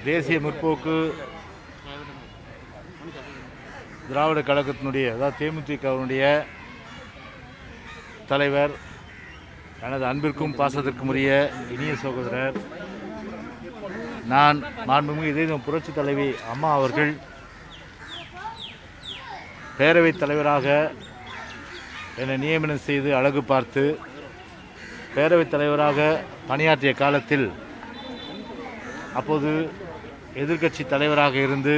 தேசிய முற்போக்கு திராவிட கழகத்தினுடைய அதாவது தேமுதிகவினுடைய தலைவர் எனது அன்பிற்கும் பாசத்திற்கும் உரிய இனிய சகோதரர் நான் மாண்புமிகு இதே புரட்சி தலைவி அம்மா அவர்கள் பேரவைத் தலைவராக என்னை நியமனம் செய்து அழகு பார்த்து பேரவைத் தலைவராக பணியாற்றிய காலத்தில் அப்போது எதிர்க்கட்சி தலைவராக இருந்து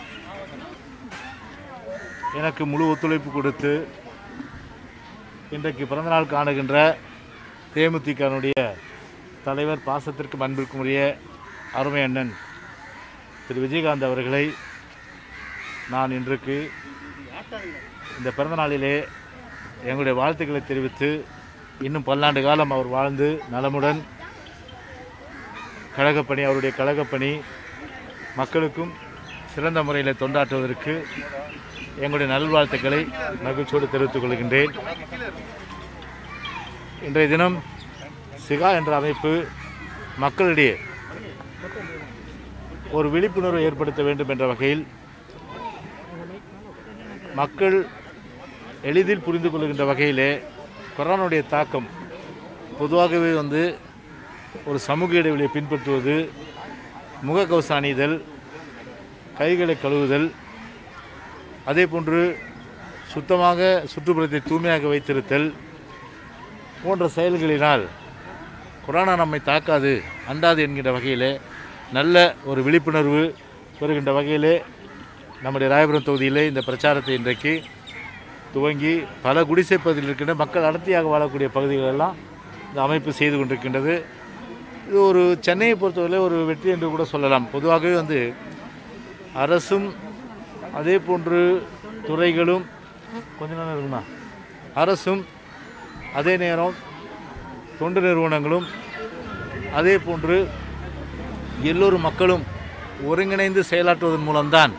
எனக்கு முழு ஒத்துழைப்பு கொடுத்து இன்றைக்கு பிறந்தநாள் காணுகின்ற தேமுதிகனுடைய தலைவர் பாசத்திற்கும் அன்பிற்கும் உரிய அருமை அண்ணன் திரு விஜயகாந்த் அவர்களை நான் இன்றைக்கு இந்த பிறந்தநாளிலே எங்களுடைய வாழ்த்துக்களை தெரிவித்து இன்னும் பல்லாண்டு காலம் அவர் வாழ்ந்து நலமுடன் கழகப்பணி அவருடைய கழகப்பணி மக்களுக்கும் சிறந்த முறையில் தொண்டாற்றுவதற்கு எங்களுடைய நல்வாழ்த்துக்களை மகிழ்ச்சியோடு தெரிவித்துக் கொள்கின்றேன் இன்றைய தினம் சிகா என்ற அமைப்பு மக்களிடையே ஒரு விழிப்புணர்வை ஏற்படுத்த வேண்டும் என்ற வகையில் மக்கள் எளிதில் புரிந்து கொள்கின்ற வகையிலே கொரோனாவுடைய தாக்கம் பொதுவாகவே வந்து ஒரு சமூக இடைவெளியை பின்பற்றுவது முகக்கவசம் அணிதல் கைகளை கழுவுதல் அதே போன்று சுத்தமாக சுற்றுப்புறத்தை தூய்மையாக வைத்திருத்தல் போன்ற செயல்களினால் கொரோனா நம்மை தாக்காது அண்டாது என்கின்ற வகையிலே நல்ல ஒரு விழிப்புணர்வு பெறுகின்ற வகையிலே நம்முடைய ராயபுரம் தொகுதியிலே இந்த பிரச்சாரத்தை இன்றைக்கு துவங்கி பல குடிசை பகுதியில் இருக்கின்ற மக்கள் அடர்த்தியாக வாழக்கூடிய பகுதிகளெல்லாம் இந்த அமைப்பு செய்து கொண்டிருக்கின்றது இது ஒரு சென்னையை பொறுத்தவரை ஒரு வெற்றி என்று கூட சொல்லலாம் பொதுவாகவே வந்து அரசும் அதே போன்று துறைகளும் கொஞ்ச நேரம் இருக்குமா அரசும் அதே நேரம் தொண்டு நிறுவனங்களும் அதே போன்று எல்லோரும் மக்களும் ஒருங்கிணைந்து செயலாற்றுவதன் மூலம்தான்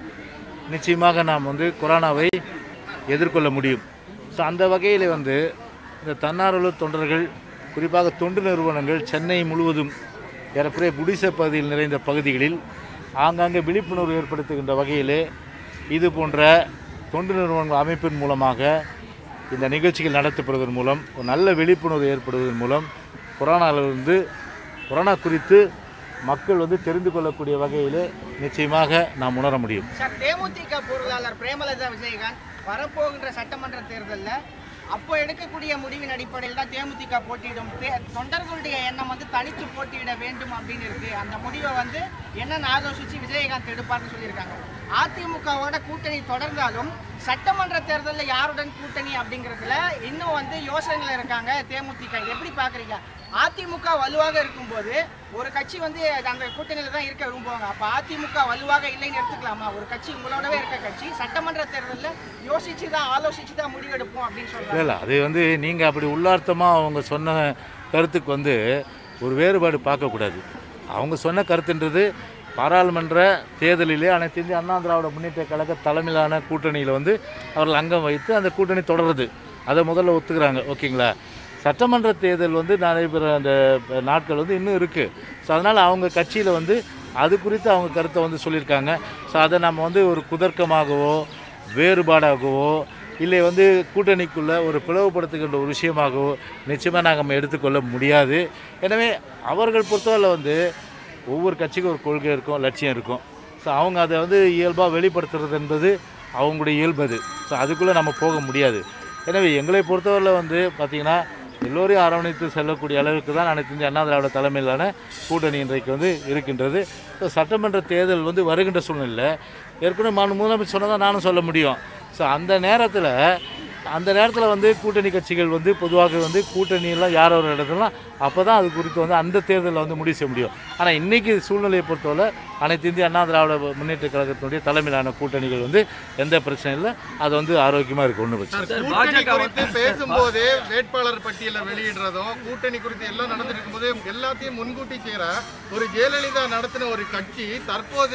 நிச்சயமாக நாம் வந்து கொரோனாவை எதிர்கொள்ள முடியும் ஸோ அந்த வகையில் வந்து இந்த தன்னார்வல தொண்டர்கள் குறிப்பாக தொண்டு நிறுவனங்கள் சென்னை முழுவதும் ஏறக்குறைய குடிசை பகுதியில் நிறைந்த பகுதிகளில் ஆங்காங்கே விழிப்புணர்வு ஏற்படுத்துகின்ற வகையிலே இது போன்ற தொண்டு நிறுவனங்கள் அமைப்பின் மூலமாக இந்த நிகழ்ச்சிகள் நடத்தப்படுவதன் மூலம் ஒரு நல்ல விழிப்புணர்வு ஏற்படுவதன் மூலம் கொரோனாவிலிருந்து கொரோனா குறித்து மக்கள் வந்து தெரிந்து கொள்ளக்கூடிய வகையிலே நிச்சயமாக நாம் உணர முடியும் சார் தேமுதிக பொருளாளர் பிரேமலதா விஜயகாந்த் வரப்போகின்ற சட்டமன்ற தேர்தலில் அப்போ எடுக்கக்கூடிய முடிவின் அடிப்படையில் தான் தேமுதிக போட்டியிடும் தே- தொண்டர்களுடைய எண்ணம் வந்து தனித்து போட்டியிட வேண்டும் அப்படின்னு இருக்கு அந்த முடிவை வந்து என்னன்னு ஆலோசிச்சு விஜயகாந்த் எடுப்பார்னு சொல்லியிருக்காங்க அதிமுகவோட கூட்டணி தொடர்ந்தாலும் சட்டமன்ற தேர்தலில் யாருடன் கூட்டணி அப்படிங்கிறதுல இன்னும் வந்து யோசனைகள் இருக்காங்க தேமுதிக இதை எப்படி பார்க்குறீங்க அதிமுக வலுவாக இருக்கும்போது ஒரு கட்சி வந்து அந்த கூட்டணியில தான் இருக்க விரும்புவாங்க அப்ப அதிமுக வலுவாக இல்லைன்னு எடுத்துக்கலாமா ஒரு கட்சி உங்களோடவே இருக்க கட்சி சட்டமன்ற தேர்தலில் யோசிச்சு தான் ஆலோசிச்சு தான் முடிவெடுப்போம் அப்படின்னு சொல்றாங்க இல்லை இல்லை அது வந்து நீங்கள் அப்படி உள்ளார்த்தமாக அவங்க சொன்ன கருத்துக்கு வந்து ஒரு வேறுபாடு பார்க்கக்கூடாது அவங்க சொன்ன கருத்துன்றது பாராளுமன்ற தேர்தலிலே அனைத்து இந்திய அண்ணா திராவிட முன்னேற்ற கழக தலைமையிலான கூட்டணியில் வந்து அவர்கள் அங்கம் வைத்து அந்த கூட்டணி தொடருது அதை முதல்ல ஒத்துக்கிறாங்க ஓகேங்களா சட்டமன்ற தேர்தல் வந்து நடைபெற அந்த நாட்கள் வந்து இன்னும் இருக்குது ஸோ அதனால் அவங்க கட்சியில் வந்து அது குறித்து அவங்க கருத்தை வந்து சொல்லியிருக்காங்க ஸோ அதை நம்ம வந்து ஒரு குதர்க்கமாகவோ வேறுபாடாகவோ இல்லை வந்து கூட்டணிக்குள்ளே ஒரு பிளவுபடுத்துகின்ற ஒரு விஷயமாகவோ நிச்சயமாக நாங்கள் நம்ம எடுத்துக்கொள்ள முடியாது எனவே அவர்கள் பொறுத்தவரை வந்து ஒவ்வொரு கட்சிக்கும் ஒரு கொள்கை இருக்கும் லட்சியம் இருக்கும் ஸோ அவங்க அதை வந்து இயல்பாக வெளிப்படுத்துறது என்பது அவங்களுடைய இயல்பு அது ஸோ அதுக்குள்ளே நம்ம போக முடியாது எனவே எங்களை பொறுத்தவரையில் வந்து பார்த்திங்கன்னா எல்லோரையும் அரவணைத்து செல்லக்கூடிய அளவுக்கு தான் அனைத்து இந்திய அண்ணா திராவிட தலைமையிலான கூட்டணி இன்றைக்கு வந்து இருக்கின்றது ஸோ சட்டமன்ற தேர்தல் வந்து வருகின்ற சூழ்நிலை ஏற்கனவே மாநில முதலமைச்சர் சொன்னதான் நானும் சொல்ல முடியும் ஸோ அந்த நேரத்தில் அந்த நேரத்தில் வந்து கூட்டணி கட்சிகள் வந்து பொதுவாக வந்து கூட்டணியெல்லாம் யார் ஒரு இடத்துலாம் அப்போ தான் அது குறித்து வந்து அந்த தேர்தலில் வந்து முடிவு செய்ய முடியும் ஆனால் இன்றைக்கி சூழ்நிலையை பொறுத்தவரை அனைத்து இந்திய அண்ணா திராவிட முன்னேற்ற கழகத்தினுடைய தலைமையிலான கூட்டணிகள் வந்து எந்த பிரச்சனையும் இல்லை அது வந்து ஆரோக்கியமாக இருக்குது ஒன்றும் பிரச்சனை இல்லை. கூட்டணி குறித்து பேசும்போது வேட்பாளர் பட்டியலை வெளியிடுறதும் கூட்டணி குறித்து எல்லாம் நடந்துட்டு இருக்கும்போது எல்லாத்தையும் முன்கூட்டி செய்யற ஒரு ஜெயலலிதா நடத்தின ஒரு கட்சி தற்போது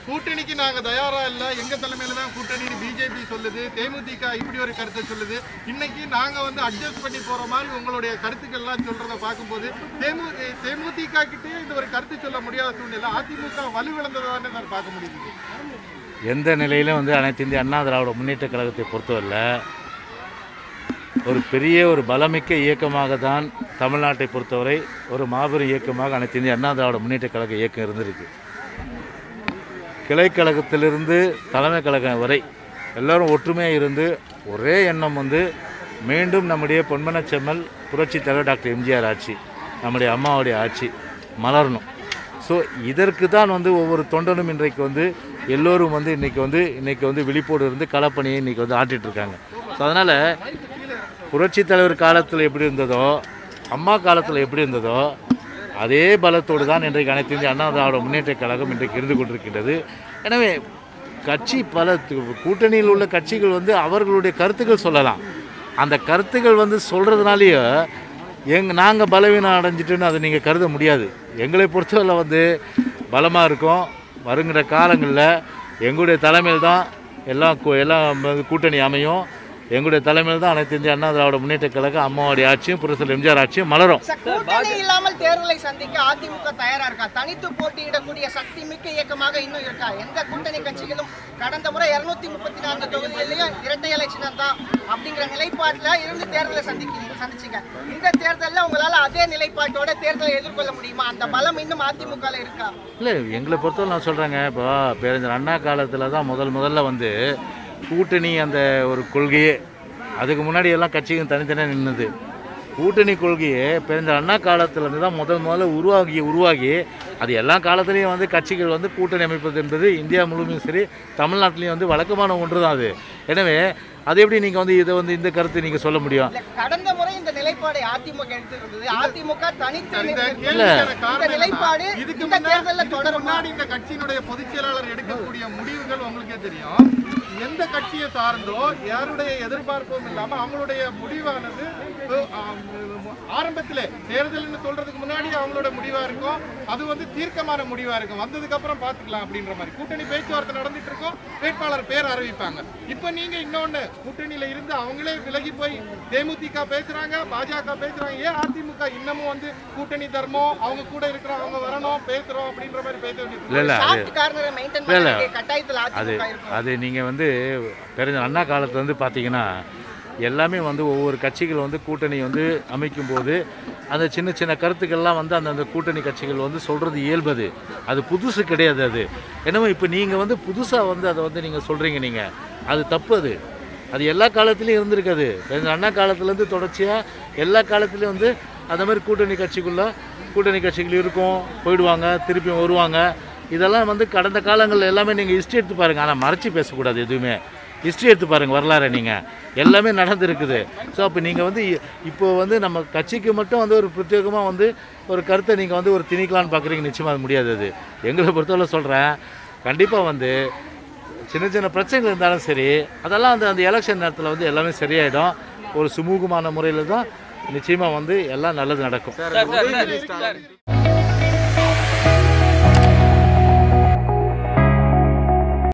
கூட்டணிக்கு நாங்க தயாரா இல்ல எங்க தலைமையில தான் கூட்டணின்னு பிஜேபி சொல்லுது தேமுதிக இப்படி ஒரு கருத்தை சொல்லுது இன்னைக்கு நாங்க வந்து அட்ஜஸ்ட் பண்ணி போற மாதிரி உங்களுடைய கருத்துக்கள்லாம் சொல்றத பார்க்கும்போது தேமு தேமுதிக கிட்டே இந்த ஒரு கருத்து சொல்ல முடியாத சூழ்நிலை அதிமுக வலுவிழந்ததானே சார் பார்க்க முடியுது எந்த நிலையிலும் வந்து அனைத்து இந்திய அண்ணா திராவிட முன்னேற்ற கழகத்தை பொறுத்தவரை ஒரு பெரிய ஒரு பலமிக்க இயக்கமாக தான் தமிழ்நாட்டை பொறுத்தவரை ஒரு மாபெரும் இயக்கமாக அனைத்து இந்திய அண்ணா திராவிட முன்னேற்ற கழக இயக்கம் இருந்திருக்கு கிளைக்கழகத்திலிருந்து தலைமை கழகம் வரை எல்லாரும் ஒற்றுமையாக இருந்து ஒரே எண்ணம் வந்து மீண்டும் நம்முடைய பொன்மனச் செம்மல் புரட்சித் தலைவர் டாக்டர் எம்ஜிஆர் ஆட்சி நம்முடைய அம்மாவுடைய ஆட்சி மலரணும் ஸோ இதற்கு தான் வந்து ஒவ்வொரு தொண்டனும் இன்றைக்கு வந்து எல்லோரும் வந்து இன்றைக்கி வந்து இன்றைக்கி வந்து விழிப்போடு இருந்து களப்பணியை இன்றைக்கி வந்து ஆட்டிட்டு இருக்காங்க ஸோ அதனால் புரட்சித் தலைவர் காலத்தில் எப்படி இருந்ததோ அம்மா காலத்தில் எப்படி இருந்ததோ அதே பலத்தோடு தான் இன்றைக்கு அனைத்து இந்திய அண்ணா திராவிட முன்னேற்ற கழகம் இன்றைக்கு இருந்து கொண்டிருக்கின்றது எனவே கட்சி பல து- கூட்டணியில் உள்ள கட்சிகள் வந்து அவர்களுடைய கருத்துக்கள் சொல்லலாம் அந்த கருத்துக்கள் வந்து சொல்கிறதுனாலேயே எங் நாங்கள் பலவீனம் அடைஞ்சிட்டுன்னு அதை நீங்கள் கருத முடியாது எங்களை பொறுத்தவரை வந்து பலமாக இருக்கும் வருங்கிற காலங்களில் எங்களுடைய தலைமையில் தான் எல்லாம் கூ- எல்லாம் வந்து கூட்டணி அமையும் எங்களுடைய தலைமையில் தான் அனைத்து இந்திய அண்ணா திராவிட முன்னேற்ற கழகம் அம்மாவுடைய ஆட்சியும் புரசல் எம்ஜிஆர் ஆட்சியும் மலரும் சார், கூட்டணி இல்லாமல் தேர்தலை சந்திக்க அதிமுக தயாரா இருக்கா தனித்து போட்டியிடக்கூடிய சக்தி மிக்க இயக்கமாக இன்னும் இருக்கா எந்த கூட்டணி கட்சிகளும் கடந்த முறை இருநூத்தி முப்பத்தி நான்கு தொகுதிகளிலையும் இரட்டை எலெக்ஷன் தான் அப்படிங்கிற நிலைப்பாட்டுல இருந்து தேர்தலை சந்திக்கிறீங்க சந்திச்சீங்க இந்த தேர்தல்ல உங்களால அதே நிலைப்பாட்டோட தேர்தலை எதிர்கொள்ள முடியுமா அந்த பலம் இன்னும் அதிமுக இருக்கா இல்லை எங்களை பொறுத்தவரை நான் சொல்கிறேங்க இப்போ பேரஞ்சர் அண்ணா காலத்தில் தான் முதல் முதல்ல வந்து கூட்டணி அந்த ஒரு கொள்கையே அதுக்கு முன்னாடி எல்லாம் கட்சிகள் தனித்தனியாக நின்றுது கூட்டணி கொள்கையே பேரஞ்சர் அண்ணா காலத்துல இருந்து தான் முதல் முதல்ல உருவாகி உருவாகி அது எல்லா காலத்துலேயும் வந்து கட்சிகள் வந்து கூட்டணி அமைப்பது என்பது இந்தியா முழுமையும் சரி தமிழ்நாட்டிலையும் வந்து வழக்கமான ஒன்று தான் அது எனவே அது எப்படி நீங்கள் வந்து இதை வந்து இந்த கருத்து நீங்கள் சொல்ல முடியும் இல்ல கடந்த முறை இந்த நிலைப்பாடை அதிமுக எடுத்திருந்தது அதிமுக தனித்து இந்த நின்று- கேள்விக்கான இந்த காரணம் நிலைப்பாடு என்னன்னா, இதுக்கு இந்த தேர்தல்ல முன்னாடி- இதுக்கு தொடருமா முன்னாடி இந்த கட்சியினுடைய பொதுச் செயலாளர் எடுக்கக்கூடிய முடிவுகள் உங்களுக்கே தெரியும் எந்த கட்சியை சார்ந்தோ யாருடைய எதிர்பார்ப்பும் இல்லாம அவங்களுடைய முடிவானது அஹ், ஆம், ஆரம்பத்திலே தேர்தல்னு சொல்றதுக்கு முன்னாடி அவங்களோட முடிவா இருக்கும் அது வந்து தீர்க்கமான முடிவா இருக்கும் வந்ததுக்கு அப்புறம் பாத்துக்கலாம் அப்படின்ற மாதிரி கூட்டணி பேச்சுவார்த்தை நடந்துட்டு இருக்கும் வேட்பாளர் பேர் அறிவிப்பாங்க இப்போ நீங்க இன்னொன்னு கூட்டணியில இருந்து அவங்களே விலகி போய் தேமுதிக பேசுறாங்க பாஜக பேசுறாங்க ஏன் அதிமுக இன்னமும் வந்து கூட்டணி தர்மம் அவங்க கூட இருக்கிறோம் அவங்க வரணும் பேசுறோம் அப்படின்ற மாதிரி பேச வேண்டியது இல்லை இல்லை அது சாஃப்ட் கார்னரை மெயின்டைன் இல்ல, பண்ண இல்ல. வேண்டிய கட்டாயத்தில் அது அதிமுக இருக்கும் அது நீங்கள் வந்து பெருஞ்ச அண்ணா காலத்துல வந்து பார்த்தீங்கன்னா எல்லாமே வந்து ஒவ்வொரு கட்சிகள் வந்து கூட்டணி வந்து அமைக்கும்போது அந்த சின்ன சின்ன கருத்துக்கள்லாம் வந்து அந்தந்த கூட்டணி கட்சிகள் வந்து சொல்கிறது இயல்பது அது புதுசு கிடையாது அது என்னமோ இப்போ நீங்கள் வந்து புதுசாக வந்து அதை வந்து நீங்கள் சொல்கிறீங்க நீங்கள் அது தப்பு அது அது எல்லா காலத்துலேயும் இருந்திருக்காது பெருஞ்ச அண்ணா காலத்துலேருந்து தொடர்ச்சியாக எல்லா காலத்துலேயும் வந்து அந்த மாதிரி கூட்டணி கட்சிக்குள்ளே கூட்டணி கட்சிகள் இருக்கும் போயிடுவாங்க திருப்பி வருவாங்க இதெல்லாம் வந்து கடந்த காலங்களில் எல்லாமே நீங்கள் ஹிஸ்ட்ரி எடுத்து பாருங்கள் ஆனால் மறைச்சி பேசக்கூடாது எதுவுமே ஹிஸ்ட்ரி எடுத்து பாருங்கள் வரலாறு நீங்கள் எல்லாமே நடந்திருக்குது ஸோ அப்போ நீங்கள் வந்து இ- இப்போ வந்து நம்ம கட்சிக்கு மட்டும் வந்து ஒரு பிரத்யேகமாக வந்து ஒரு கருத்தை நீங்கள் வந்து ஒரு திணிக்கலான்னு பார்க்குறீங்க நிச்சயமாக அது முடியாது அது எங்களை பொறுத்தவரை சொல்கிறேன் கண்டிப்பாக வந்து சின்ன சின்ன பிரச்சனைகள் இருந்தாலும் சரி அதெல்லாம் அந்த அந்த எலெக்ஷன் நேரத்தில் வந்து எல்லாமே சரியாயிடும் ஒரு சுமூகமான முறையில் தான் நிச்சயமாக வந்து எல்லாம் நல்லது நடக்கும் சார், சார், சார், சார்.